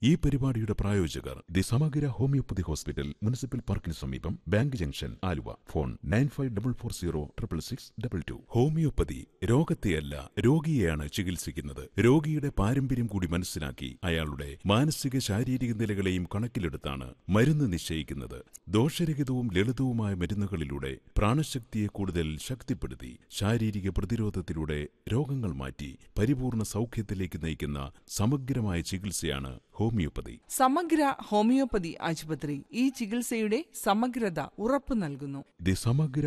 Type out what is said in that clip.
ഈ പരിപാടിയുടെ പ്രായോജകർ ദി സമഗ്ര ഹോമിയോപ്പതി ഹോസ്പിറ്റൽ മുനിസിപ്പൽ പാർക്കിന് സമീപം bank junction Aluva phone nine five double four zero triple six double two homoeopathy രോഗത്തെയല്ല രോഗിയെയാണ് ചികിത്സിക്കുന്നത് രോഗിയുടെ പാരമ്പര്യം കൂടി മനസ്സിലാക്കി അയാളുടെ മാനസിക ശാരീരിക നിലകളെയും കണക്കിലെടുത്താണ് മരുന്ന് നിശ്ചയിക്കുന്നത് ദോഷരഹിതവും ലളിതവുമായ മരുന്നുകളിലൂടെ പ്രാണശക്തിയെ കൂടുതൽ ശക്തിപ്പെടുത്തി ശാരീരിക പ്രതിരോധത്തിലൂടെ രോഗങ്ങൾ മാറ്റി പരിപൂർണ സൗഖ്യത്തിലേക്ക് നയിക്കുന്ന സമഗ്രമായ ചികിത്സയാണ് ഹോമിയോപ്പതി സമഗ്ര ഹോമിയോപ്പതി ആശുപത്രി ഈ ചികിത്സയുടെ സമഗ്രത ഉറപ്പു നൽകുന്നു ദി സമഗ്ര